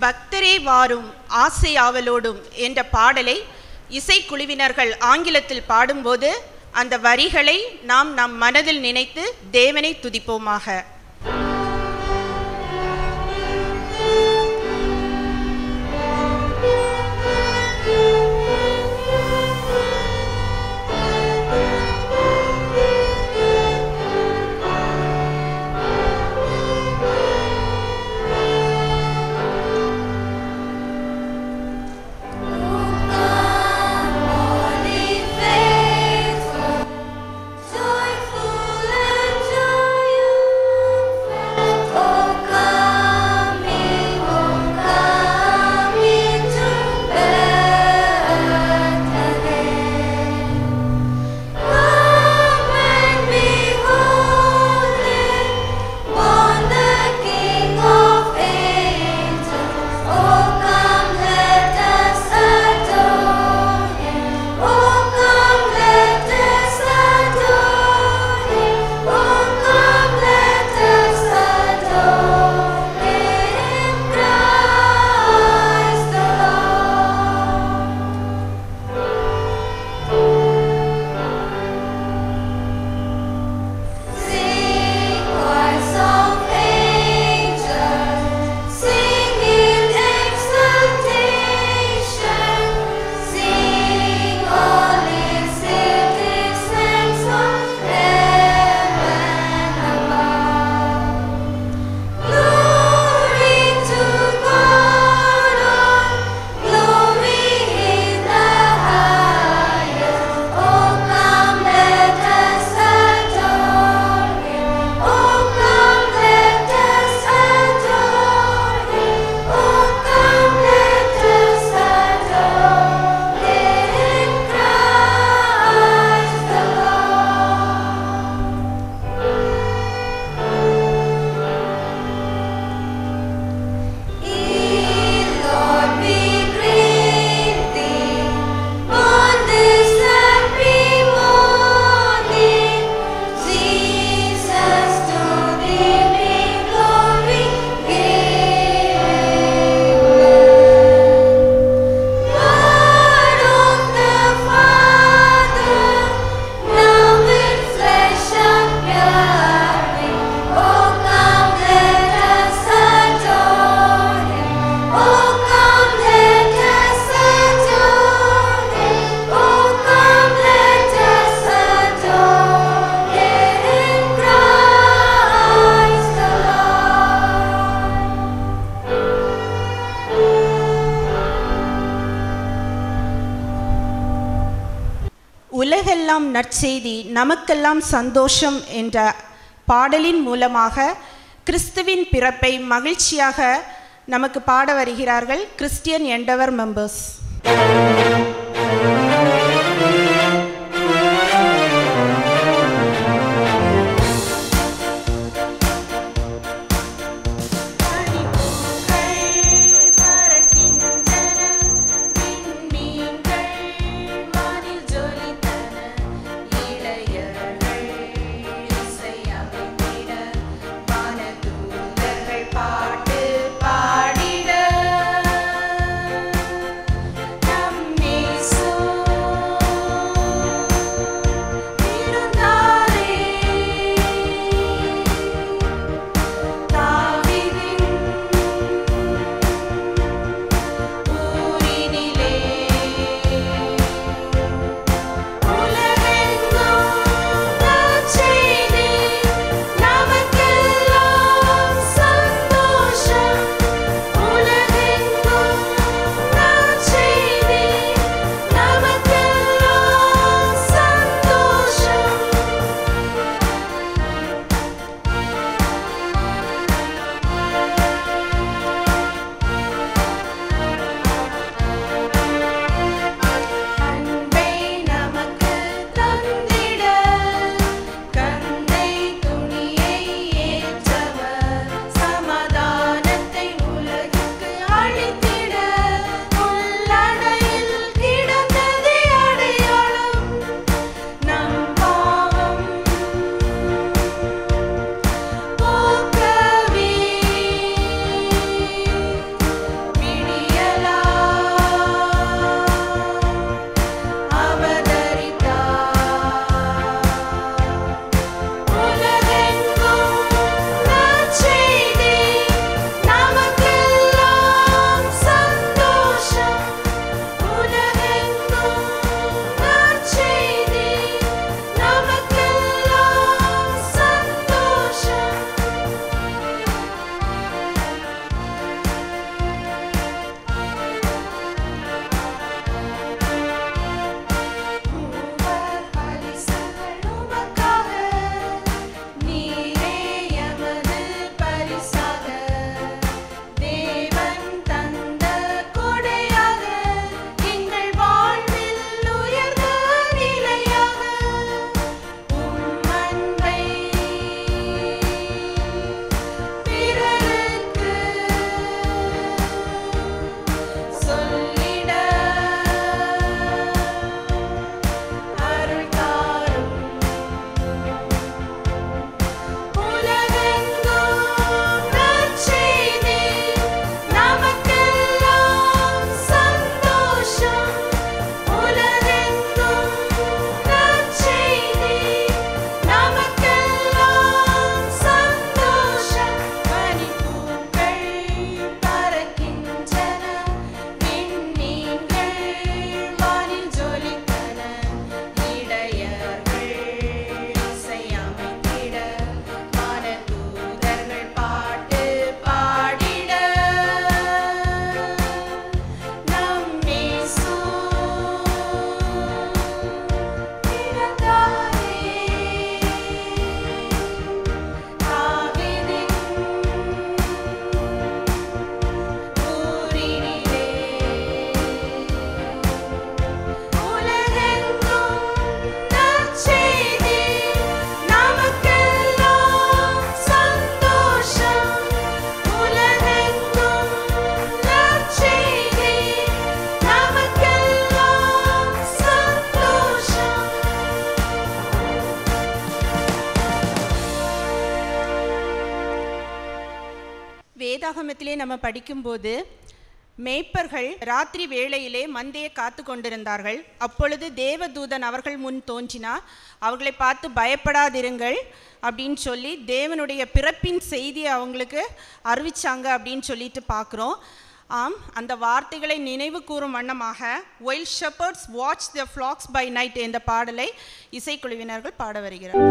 பக்தரே வாரும் ஆசை ஆவலோடும் என்ற பாடலை இசைக்குழுவினர்கள் ஆங்கிலத்தில் பாடும்போது அந்த வரிகளை நாம் நம் மனதில் நினைத்து தேவனை துதிப்போமாக Joyful and triumphant, O coming, O coming to Bethlehem. Come and behold Him, born the King of angels. Oh, come, let us adore Him. Oh, come, let us adore Him. Oh, come, let us adore Him, Christ the Lord. Sing, choirs of angels, sing in exultation. Sing, all ye citizens of heaven above. Glory to God, glory in the highest. Oh, come, let us adore Him. Oh, come, let us adore Him. Oh, come, let us adore Him, Christ the Lord. Lord, we greet Thee on this happy morning. Jesus, to Thee be glory given. Lord of the Father, now in flesh appearing. Oh, come, let us adore Him. Oh, come, let us adore Him. Oh, come, let us adore Him, Christ the Lord. உலகெல்லாம் நற்செய்தி நமக்கெல்லாம் சந்தோஷம் என்ற பாடலின் மூலமாக கிறிஸ்துவின் பிறப்பை மகிழ்ச்சியாக நமக்கு பாட வருகிறார்கள் கிறிஸ்டியன் எண்டவர் மெம்பர்ஸ் பாட்டு பாடிட நம்மே வேதாகமத்திலே நம்ம படிக்கும்போது மேய்ப்பர்கள் ராத்திரி வேளையிலே மந்தையை காத்து கொண்டிருந்தார்கள் அப்பொழுது தேவதூதன் அவர்கள் முன் தோன்றினார் அவர்களை பார்த்து பயப்படாதிருங்கள் அப்படின்னு சொல்லி தேவனுடைய பிறப்பின் செய்தியை அவங்களுக்கு அறிவிச்சாங்க அப்படின்னு சொல்லிட்டு பார்க்குறோம் ஆம் அந்த வார்த்தைகளை நினைவு கூறும் வண்ணமாக while shepherds watch the flocks by night என்ற பாடலை இசைக்குழுவினர்கள் பாட வருகிறார்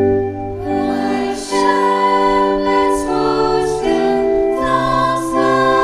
Shepherds watch the flocks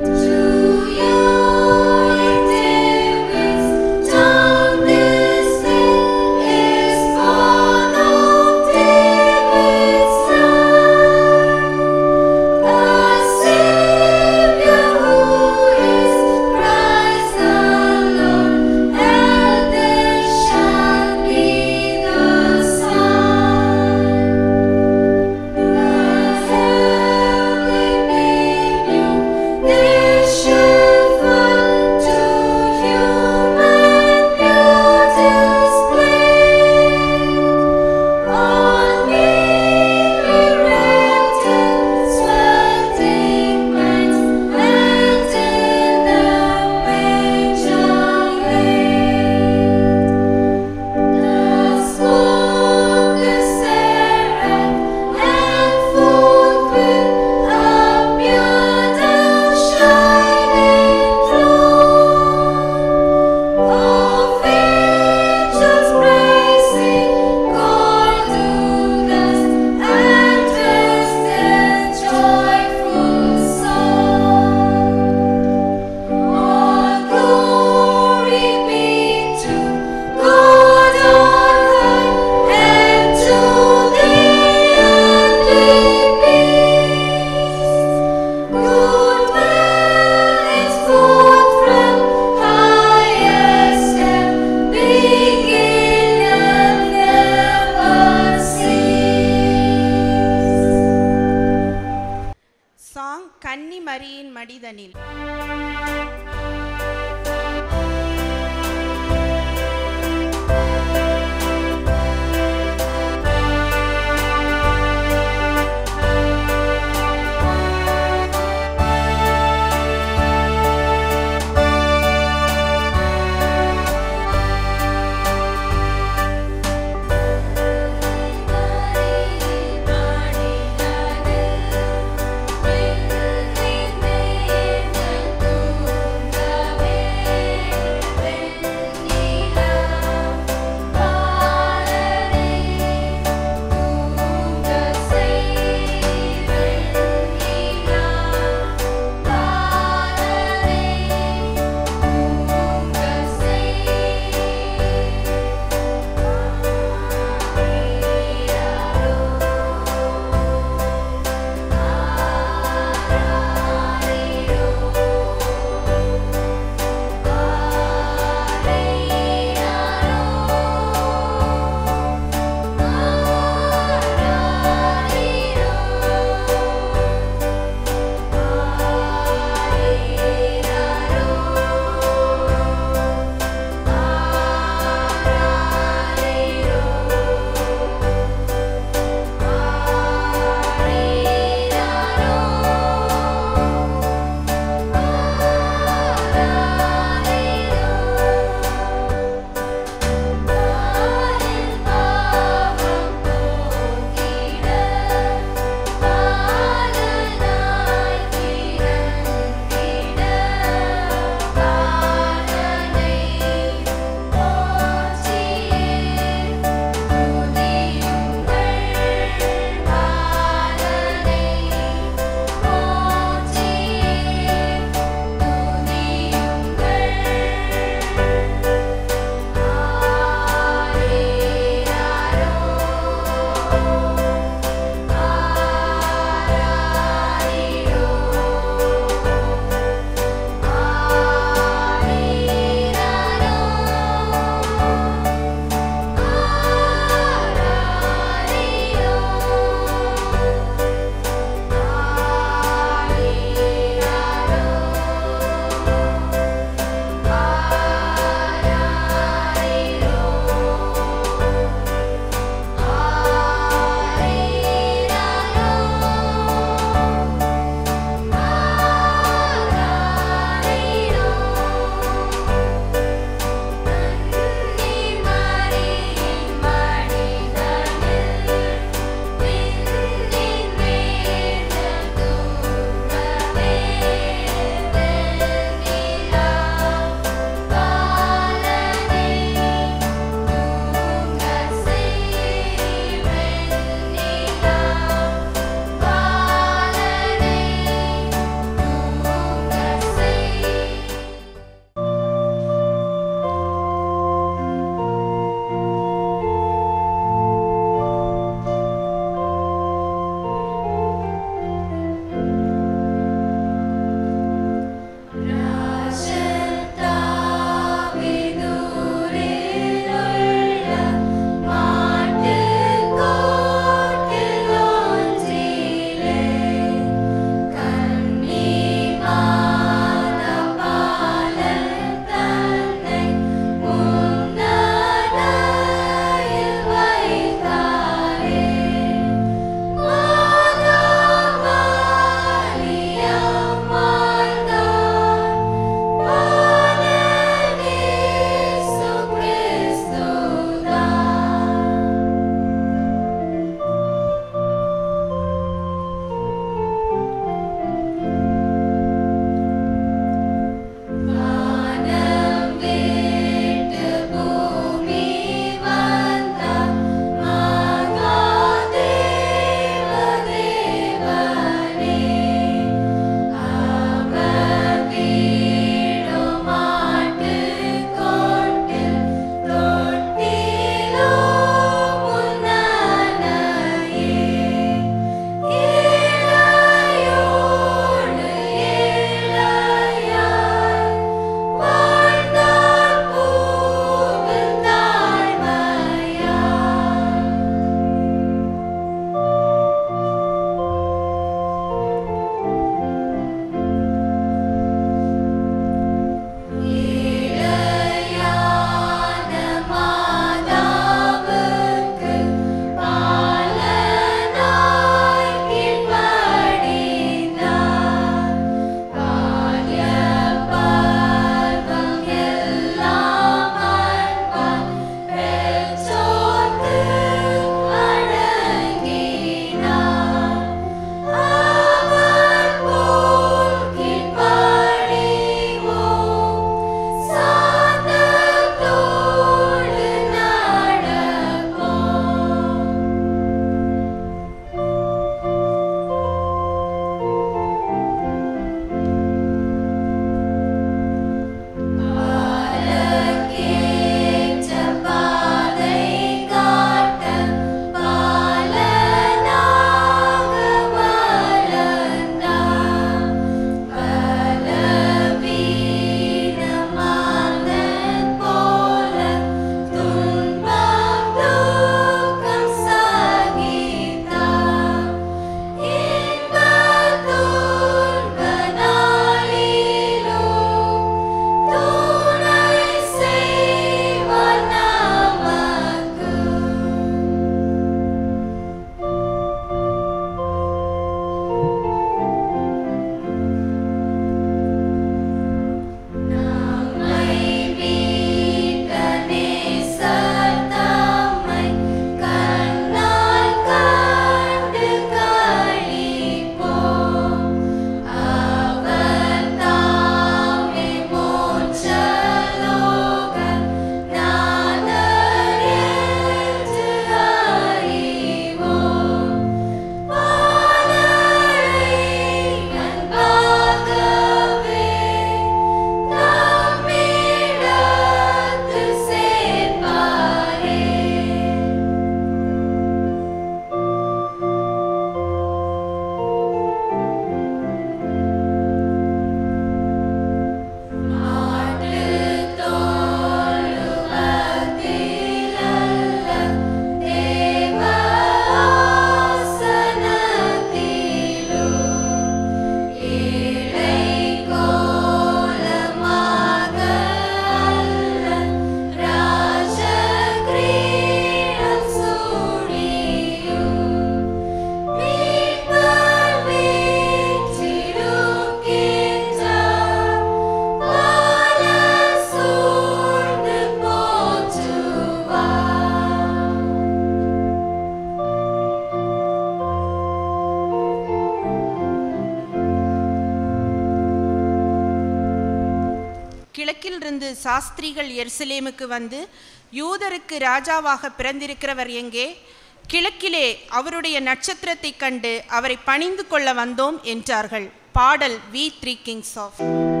தொலைவிலிருந்து சாஸ்திரிகள் எருசலேமுக்கு வந்து யூதருக்கு ராஜாவாக பிறந்திருக்கிறவர் எங்கே கிழக்கிலே அவருடைய நட்சத்திரத்தைக் கண்டு அவரை பணிந்து கொள்ள வந்தோம் என்றார்கள் பாடல் வி த்ரீ கிங்ஸ் ஆஃப்